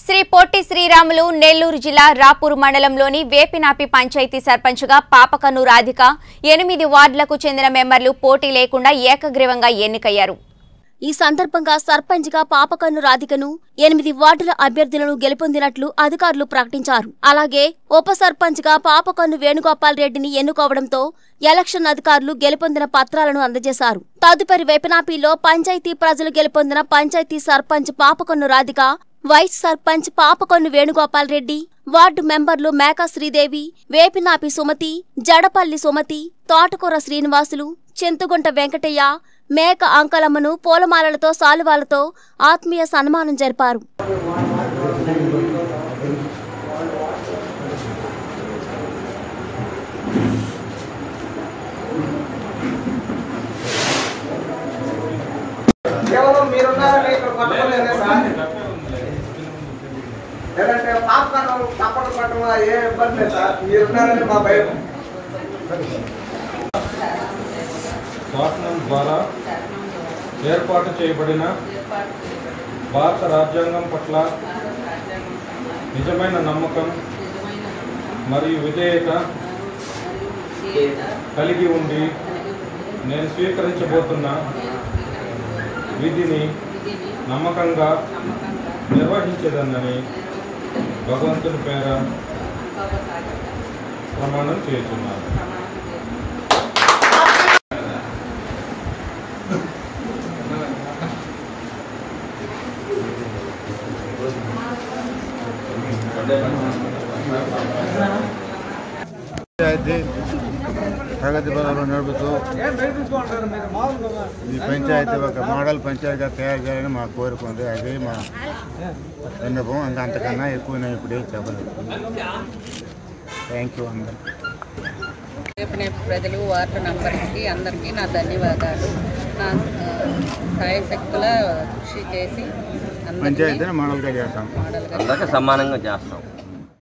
శ్రీ పొట్టి శ్రీరాములు నెల్లూరు జిల్లా రాపూర్ మండలంలోని వేపినాపి పంచాయతీ సర్పంచ్గా పాపకన్ను రాధిక ఎనిమిది వార్డులకు చెందిన మెంబర్లు పోటీ లేకుండా ఏకగ్రీవంగా ఎన్నికయ్యారు ఈ సందర్భంగా సర్పంచ్గా పాపకన్ను రాధికను ఎనిమిది వార్డుల అభ్యర్థులను గెలుపొందినట్లు అధికారులు ప్రకటించారు అలాగే ఉప సర్పంచ్గా పాపకన్ను వేణుగోపాల్ రెడ్డిని ఎన్నుకోవడంతో ఎలక్షన్ అధికారులు గెలుపొందిన పత్రాలను అందజేశారు తదుపరి వెపనాపీలో పంచాయతీ ప్రజలు గెలుపొందిన పంచాయతీ సర్పంచ్ పాపకన్ను రాధిక వైస్ సర్పంచ్ పాపకొన్ను వేణుగోపాల్ రెడ్డి వార్డు మెంబర్లు మేకా శ్రీదేవి వేపినాపి సుమతి జడపల్లి సుమతి తోటకూర శ్రీనివాసులు చింతగుంట వెంకటయ్య మేక అంకలమ్మను పూలమాలలతో సాలువాలతో ఆత్మీయ సన్మానం జరిపారు కేవలం మీరున్నారని ఇక్కడ పట్టుకోలేదే సార్ లేదంటే పాపకన్నం తప్పడం పట్టడం ఏ ఇబ్బంది లేదు సార్ మీరున్నారని మా భయం శాసనం ద్వారా ఏర్పాటు చేయబడిన భారత రాజ్యాంగం పట్ల నిజమైన నమ్మకం మరియు విధేయత కలిగి ఉండి నేను స్వీకరించబోతున్న విధిని నమ్మకంగా నిర్వహించేదన్నని భగవంతుని పేర ప్రమాణం చేస్తున్నాను పంచాయతీ ప్రగతి పదంలో నడుపుతూ ఈ పంచాయతీ ఒక మోడల్ పంచాయతీగా తయారు చేయాలని మా కోరిక ఉంది అది మా విన్నపం ఇంకా అంతకన్నా ఎక్కువ నేను ఇప్పుడు ఏం చెప్పలేదు థ్యాంక్ యూ అందరు రేపటి ప్రజలు వార్డు నంబర్కి అందరికీ నా ధన్యవాదాలు నా ఆ, సాయశక్తుల కృషి చేసి అందరినీ పంచాయతీని మోడల్గా చేస్తాం మోడల్గా అందరికీ సమానంగా చేస్తాం